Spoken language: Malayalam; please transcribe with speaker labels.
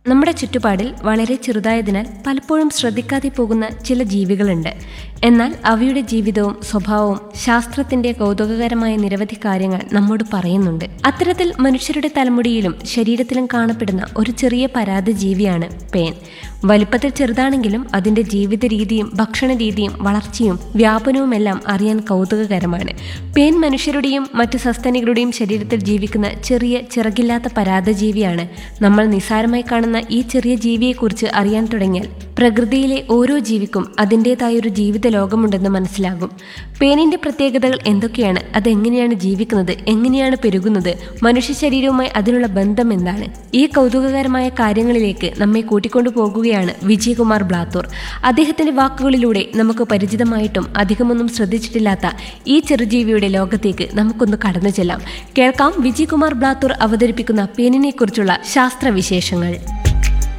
Speaker 1: നമ്മുടെ ചുറ്റുപാടിൽ വളരെ ചെറുതായതിനാൽ പലപ്പോഴും ശ്രദ്ധിക്കാതെ പോകുന്ന ചില ജീവികളുണ്ട് എന്നാൽ അവയുടെ ജീവിതവും സ്വഭാവവും ശാസ്ത്രത്തിന്റെ കൗതുകകരമായ നിരവധി കാര്യങ്ങൾ നമ്മോട് പറയുന്നുണ്ട് അത്തരത്തിൽ മനുഷ്യരുടെ തലമുടിയിലും ശരീരത്തിലും കാണപ്പെടുന്ന ഒരു ചെറിയ പരാതി ജീവിയാണ് പേൻ വലുപ്പത്തിൽ ചെറുതാണെങ്കിലും അതിന്റെ ജീവിത രീതിയും ഭക്ഷണ രീതിയും വളർച്ചയും വ്യാപനവുമെല്ലാം അറിയാൻ കൗതുകകരമാണ് പേൻ മനുഷ്യരുടെയും മറ്റു സസ്തനികളുടെയും ശരീരത്തിൽ ജീവിക്കുന്ന ചെറിയ ചിറകില്ലാത്ത പരാതജീവിയാണ് നമ്മൾ നിസ്സാരമായി കാണുന്ന ഈ ചെറിയ ജീവിയെക്കുറിച്ച് അറിയാൻ തുടങ്ങിയാൽ പ്രകൃതിയിലെ ഓരോ ജീവിക്കും അതിൻ്റെതായൊരു ജീവിത ലോകമുണ്ടെന്ന് മനസ്സിലാകും പേനിന്റെ പ്രത്യേകതകൾ എന്തൊക്കെയാണ് അതെങ്ങനെയാണ് ജീവിക്കുന്നത് എങ്ങനെയാണ് പെരുകുന്നത് മനുഷ്യ ശരീരവുമായി അതിനുള്ള ബന്ധം എന്താണ് ഈ കൗതുകകരമായ കാര്യങ്ങളിലേക്ക് നമ്മെ കൂട്ടിക്കൊണ്ടു പോകുകയാണ് വിജയകുമാർ ബ്ലാത്തൂർ അദ്ദേഹത്തിന്റെ വാക്കുകളിലൂടെ നമുക്ക് പരിചിതമായിട്ടും അധികമൊന്നും ശ്രദ്ധിച്ചിട്ടില്ലാത്ത ഈ ചെറുജീവിയുടെ ലോകത്തേക്ക് നമുക്കൊന്ന് കടന്നു ചെല്ലാം കേൾക്കാം വിജയകുമാർ ബ്ലാത്തൂർ അവതരിപ്പിക്കുന്ന പേനിനെ കുറിച്ചുള്ള ശാസ്ത്രവിശേഷങ്ങൾ